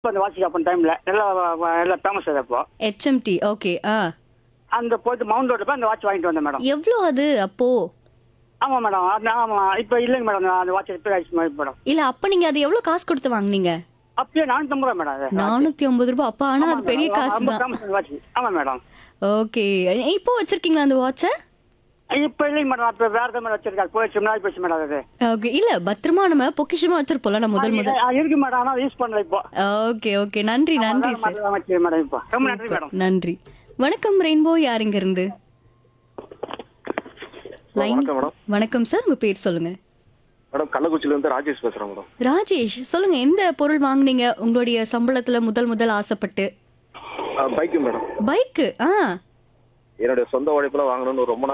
அந்த வாட்ச் அப்போ டைம்ல நல்லா வ- வ- நல்லா ஃபேமஸ் அது அப்போ ஹெச்எம்டி ஓகே ஆ அந்த போயிட்டு மவுண்ட் ரோட்ல போய் அந்த வாட்ச் வாங்கிட்டு வந்தேன் மேடம் எவ்வளோ அது அப்போ ஆமா மேடம் அது ஆமா இப்போ இல்லைங்க மேடம் அந்த வாட்ச் ரிப்பேர் ஆயிடுச்சு மாதிரி மேடம் இல்ல அப்ப நீங்க அது எவ்வளவு காசு கொடுத்து வாங்குனீங்க அப்பயே நானூத்தம்பது ரூபா மேடம் அது நானூத்தி ஐம்பது ரூபாய் அப்ப ஆனா அது பெரிய காசு ரொம்ப தான் ஃபேமஸ் வாட்ச் ஆமா மேடம் ஓகே இப்போ வச்சிருக்கீங்களா அந்த வாட்சை இப்போ இல்லைங்க மேடம் அப்போ வேற தான் மேடம் வச்சிருக்காரு போயிடுச்சு முன்னாடி போயிடுச்சு மேடம் அது ஓகே இல்ல பத்திரமா நம்ம பொக்கிஷமா வச்சிருப்போம்ல நான் முதல் முதல் ஆ, இருக்கு மேடம் ஆனால் யூஸ் பண்ணல இப்போ ஓகே ஓகே நன்றி நன்றி சார் அதான் வச்சிருக்கேன் மேடம் இப்போ ரொம்ப நன்றி மேடம் நன்றி வணக்கம் ரெயின்போ யார் இங்க இருந்து லைன் வணக்கம் மேடம் வணக்கம் சார் உங்க பேர் சொல்லுங்க மேடம் கள்ளக்குறிச்சியில இருந்து ராஜேஷ் பேசுறேன் மேடம் ராஜேஷ் சொல்லுங்க எந்த பொருள் வாங்குனீங்க உங்களுடைய சம்பளத்துல முதல் முதல் ஆசைப்பட்டு பைக்கு மேடம் பைக்கு ஆ என்னுடைய சொந்த உழைப்புல வாங்கணும்னு ரொம்ப